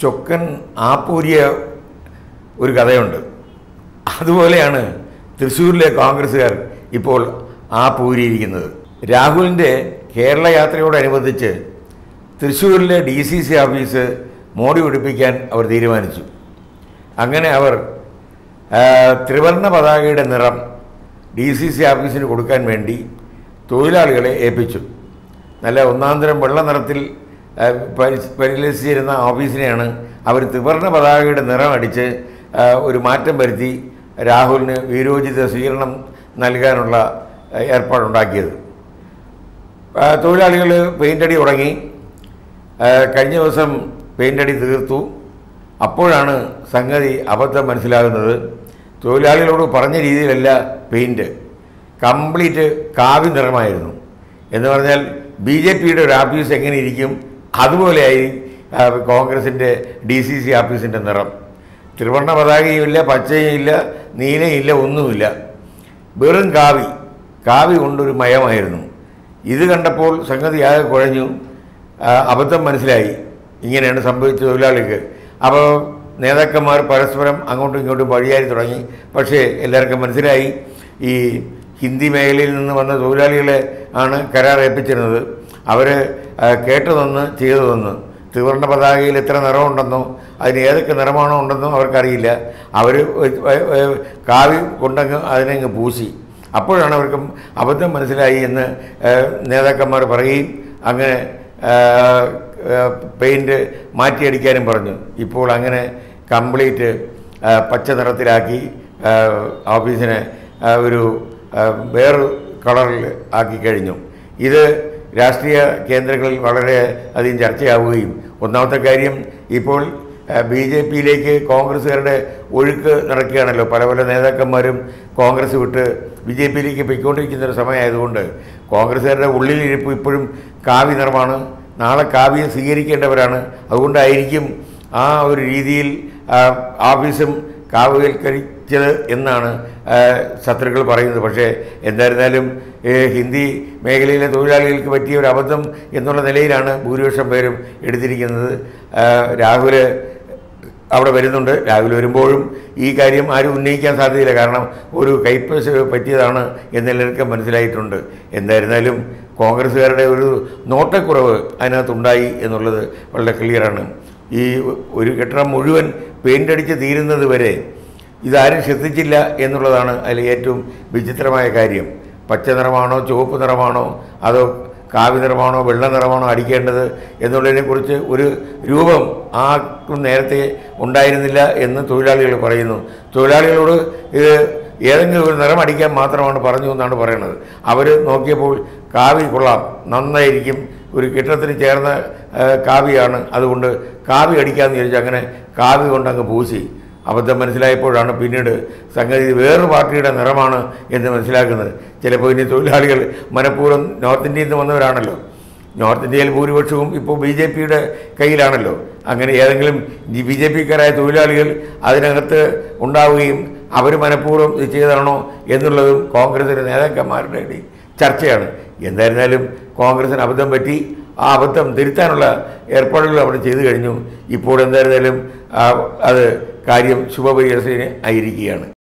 ചൊക്കൻ ആപ്പൂരിയ ഒരു കഥയുണ്ട് അതുപോലെയാണ് തൃശ്ശൂരിലെ കോൺഗ്രസ്സുകാർ ഇപ്പോൾ ആപ്പൂരിയിരിക്കുന്നത് രാഹുലിൻ്റെ കേരള യാത്രയോടനുബന്ധിച്ച് തൃശ്ശൂരിലെ ഡി സി സി ഓഫീസ് മോടി പിടിപ്പിക്കാൻ അവർ തീരുമാനിച്ചു അങ്ങനെ അവർ ആ, ത്രിവർണ്ണ പതാകയുടെ നിറം ഡി സി സി ഓഫീസിന് കൊടുക്കാൻ വേണ്ടി തൊഴിലാളികളെ ഏൽപ്പിച്ചു നല്ല ഒന്നാന്തരം വെള്ള നിറത്തിൽ ആ, പരി- പരിലസിച്ചിരുന്ന ഓഫീസിനെയാണ് അവർ ത്രിവർണ്ണ പതാകയുടെ നിറം അടിച്ച് ആ, ഒരു മാറ്റം വരുത്തി രാഹുലിന് വീരോചിത സ്വീകരണം നൽകാനുള്ള ആ, ഏർപ്പാടുണ്ടാക്കിയത് ആ, തൊഴിലാളികൾ പെയിൻ്റ് അടി തുടങ്ങി ആ, കഴിഞ്ഞ ദിവസം പെയിൻ്റ് അടി തീർത്തു അപ്പോഴാണ് സംഗതി അബദ്ധം മനസ്സിലാകുന്നത് തൊഴിലാളികളോട് പറഞ്ഞ രീതിയിലല്ല പെയിൻറ്റ് കംപ്ലീറ്റ് കാവി നിറമായിരുന്നു എന്ന് പറഞ്ഞാൽ ബി ജെ പിയുടെ ഒരു ആഫീസ് എങ്ങനെ ഇരിക്കും അതുപോലെയായി ആ, കോൺഗ്രസിൻ്റെ ഡി സി സി ആഫീസിൻ്റെ നിറം ത്രിവർണ്ണ പതാകയുമില്ല പച്ചയുമില്ല നീലയില്ല ഒന്നുമില്ല വെറും കാവി കാവി കൊണ്ടൊരു മയമായിരുന്നു ഇത് കണ്ടപ്പോൾ സംഗതി ആകെ കുഴഞ്ഞു ആ, അബദ്ധം മനസ്സിലായി ഇങ്ങനെയാണ് സംഭവിച്ചത് തൊഴിലാളിക്ക് അപ്പോൾ നേതാക്കന്മാർ പരസ്പരം അങ്ങോട്ടും ഇങ്ങോട്ടും വഴിയായി തുടങ്ങി പക്ഷേ എല്ലാവർക്കും മനസ്സിലായി ഈ ഹിന്ദി മേഖലയിൽ നിന്ന് വന്ന തൊഴിലാളികളെ ആണ് കരാർ ഏൽപ്പിച്ചിരുന്നത് അവർ കേട്ടതൊന്ന് ചെയ്തതൊന്ന് ത്രിവർണ്ണ പതാകയിൽ എത്ര നിറമുണ്ടെന്നോ അതിന് ഏതൊക്കെ നിറമാണോ ഉണ്ടെന്നോ അവർക്കറിയില്ല അവർ കാവി കൊണ്ടങ്ങ് അതിനങ്ങ് പൂശി അപ്പോഴാണ് അവർക്ക് അബദ്ധം മനസ്സിലായി എന്ന് ഏഹ്, നേതാക്കന്മാർ പറയുകയും അങ്ങനെ പെയിൻറ്റ് മാറ്റിയടിക്കാനും പറഞ്ഞു ഇപ്പോൾ അങ്ങനെ കംപ്ലീറ്റ് പച്ച നിറത്തിലാക്കി ആ, ഓഫീസിനെ ആ, ഒരു ആ, വേറൊരു കളറിൽ ആക്കി കഴിഞ്ഞു ഇത് രാഷ്ട്രീയ കേന്ദ്രങ്ങളിൽ വളരെ അധികം ചർച്ചയാവുകയും ഒന്നാമത്തെ കാര്യം ഇപ്പോൾ ബി ജെ പിയിലേക്ക് കോൺഗ്രസ്സുകാരുടെ ഒഴുക്ക് നടക്കുകയാണല്ലോ പല പല നേതാക്കന്മാരും കോൺഗ്രസ് വിട്ട് ബി ജെ പിയിലേക്ക് പോയിക്കൊണ്ടിരിക്കുന്ന ഒരു സമയമായതുകൊണ്ട് കോൺഗ്രസ്സുകാരുടെ ഉള്ളിലിരിപ്പ് ഇപ്പോഴും കാവി നിറമാണ് നാളെ കാവ്യം സ്വീകരിക്കേണ്ടവരാണ് അതുകൊണ്ടായിരിക്കും ആ ഒരു രീതിയിൽ ആ, ഓഫീസും കാവ്യവൽക്കരിച്ചത് എന്നാണ് ആ, ശത്രുക്കൾ പറയുന്നത് പക്ഷേ എന്തായിരുന്നാലും ഏ, ഹിന്ദി മേഖലയിലെ തൊഴിലാളികൾക്ക് പറ്റിയ ഒരു അബദ്ധം എന്നുള്ള നിലയിലാണ് ഭൂരിപക്ഷം പേരും എടുത്തിരിക്കുന്നത് ആ, രാഹുൽ അവിടെ വരുന്നുണ്ട് രാഹുൽ വരുമ്പോഴും ഈ കാര്യം ആരും ഉന്നയിക്കാൻ സാധ്യതയില്ല കാരണം ഒരു കൈപ്പശ പറ്റിയതാണ് എന്നെല്ലാവർക്കും മനസ്സിലായിട്ടുണ്ട് എന്തായിരുന്നാലും കോൺഗ്രസ്സുകാരുടെ ഒരു നോട്ടക്കുറവ് അതിനകത്തുണ്ടായി എന്നുള്ളത് വളരെ ക്ലിയറാണ് ഈ ഒരു കെട്ടിടം മുഴുവൻ പെയിൻ്റ് അടിച്ച് തീരുന്നത് വരെ ഇതാരും ശ്രദ്ധിച്ചില്ല എന്നുള്ളതാണ് അതിൽ ഏറ്റവും വിചിത്രമായ കാര്യം പച്ച നിറമാണോ ചുവപ്പ് നിറമാണോ അതോ കാവി നിറമാണോ വെള്ള നിറമാണോ അടിക്കേണ്ടത് എന്നുള്ളതിനെക്കുറിച്ച് ഒരു രൂപം ആർക്കും നേരത്തെ ഉണ്ടായിരുന്നില്ല എന്ന് തൊഴിലാളികൾ പറയുന്നു തൊഴിലാളികളോട് ഇത് ഏതെങ്കിലും ഒരു നിറം അടിക്കാൻ മാത്രമാണ് പറഞ്ഞു എന്നാണ് പറയുന്നത് അവർ നോക്കിയപ്പോൾ കാവി കൊള്ളാം നന്നായിരിക്കും ഒരു കെട്ടിടത്തിന് ചേർന്ന ആ, കാവിയാണ് അതുകൊണ്ട് കാവി അടിക്കാമെന്ന് വിചാരിച്ചു അങ്ങനെ കാവി കൊണ്ടങ്ങ് പൂശി അബദ്ധം മനസ്സിലായപ്പോഴാണ് പിന്നീട് സംഗതി വേറൊരു പാർട്ടിയുടെ നിറമാണ് എന്ന് മനസ്സിലാക്കുന്നത് ചിലപ്പോൾ ഇനി തൊഴിലാളികൾ മനഃപൂർവ്വം നോർത്ത് ഇന്ത്യയിൽ നിന്ന് വന്നവരാണല്ലോ നോർത്ത് ഇന്ത്യയിൽ ഭൂരിപക്ഷവും ഇപ്പോൾ ബി ജെ പിയുടെ കയ്യിലാണല്ലോ അങ്ങനെ ഏതെങ്കിലും ബി ജെ പിക്കാരായ തൊഴിലാളികൾ അതിനകത്ത് ഉണ്ടാവുകയും അവർ മനഃപൂർവ്വം ഇത് ചെയ്തതാണോ എന്നുള്ളതും കോൺഗ്രസിൻ്റെ നേതാക്കന്മാരുടെ ഇടയിൽ ചർച്ചയാണ് എന്തായിരുന്നാലും കോൺഗ്രസിന് അബദ്ധം പറ്റി ആ അബദ്ധം തിരുത്താനുള്ള ഏർപ്പാടുകൾ അവിടെ ചെയ്തു കഴിഞ്ഞു ഇപ്പോൾ എന്തായിരുന്നാലും ആ, അത് കാര്യം ശുഭപരിഹസന ആയിരിക്കുകയാണ്